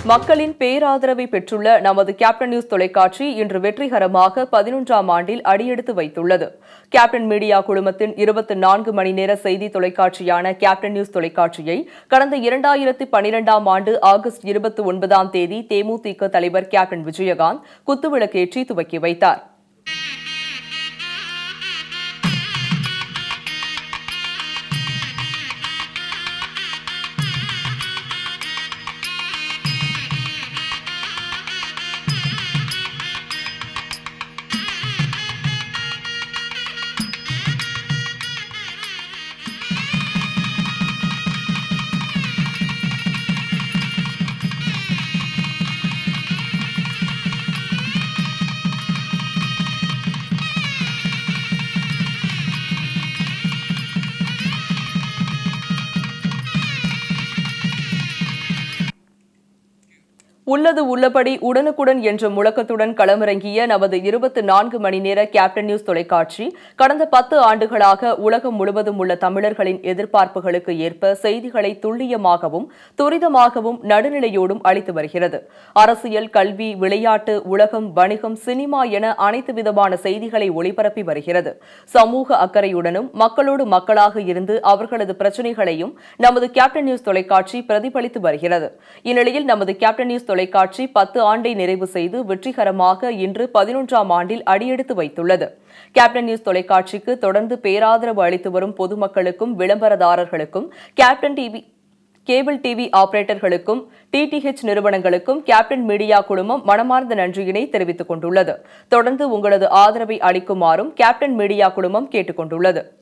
மக்களின் பேராதரவை பெற்றுள்ள நமது கேப்டன் நியூஸ் தொலைக்காட்சி இன்று வெற்றிகரமாக பதினொன்றாம் ஆண்டில் அடியெடுத்து வைத்துள்ளது கேப்டன் மீடியா குழுமத்தின் இருபத்தி நான்கு மணி நேர செய்தி தொலைக்காட்சியான கேப்டன் நியூஸ் தொலைக்காட்சியை கடந்த இரண்டாயிரத்தி பனிரெண்டாம் ஆண்டு ஆகஸ்ட் இருபத்தி ஒன்பதாம் தேதி தேமுதிக தலைவர் கேப்டன் விஜயகாந்த் குத்துவிளக்கேற்றி துவக்கி வைத்தார் உள்ளது உள்ளபடி உடனுக்குடன் என்ற முழக்கத்துடன் களமிறங்கிய நமது இருபத்தி நான்கு மணி நேர கேப்டன் நியூஸ் தொலைக்காட்சி கடந்த பத்து ஆண்டுகளாக உலகம் முழுவதும் உள்ள தமிழர்களின் எதிர்பார்ப்புகளுக்கு ஏற்ப செய்திகளை துல்லியமாகவும் துரிதமாகவும் நடுநிலையோடும் அளித்து வருகிறது அரசியல் கல்வி விளையாட்டு உலகம் வணிகம் சினிமா என அனைத்து விதமான செய்திகளை ஒளிபரப்பி வருகிறது சமூக அக்கறையுடனும் மக்களோடு மக்களாக இருந்து அவர்களது பிரச்சினைகளையும் நமது கேப்டன் நியூஸ் தொலைக்காட்சி பிரதிபலித்து வருகிறது இந்நிலையில் நமது கேப்டன் நியூஸ் தொலைக்காட்சி பத்து ஆண்டை நிறைவு செய்து வெற்றிகரமாக இன்று பதினொன்றாம் ஆண்டில் அடியெடுத்து வைத்துள்ளது கேப்டன் நியூஸ் தொலைக்காட்சிக்கு தொடர்ந்து பேராதரவு அளித்து வரும் பொதுமக்களுக்கும் விளம்பரதாரர்களுக்கும் கேப்டன் டிவி கேபிள் டிவி ஆபரேட்டர்களுக்கும் டிடிஹெச் நிறுவனங்களுக்கும் கேப்டன் மீடியா குழுமம் மனமார்ந்த நன்றியினை தெரிவித்துக் கொண்டுள்ளது தொடர்ந்து உங்களது ஆதரவை அளிக்குமாறும் கேப்டன் மீடியா குழுமம் கேட்டுக் கொண்டுள்ளது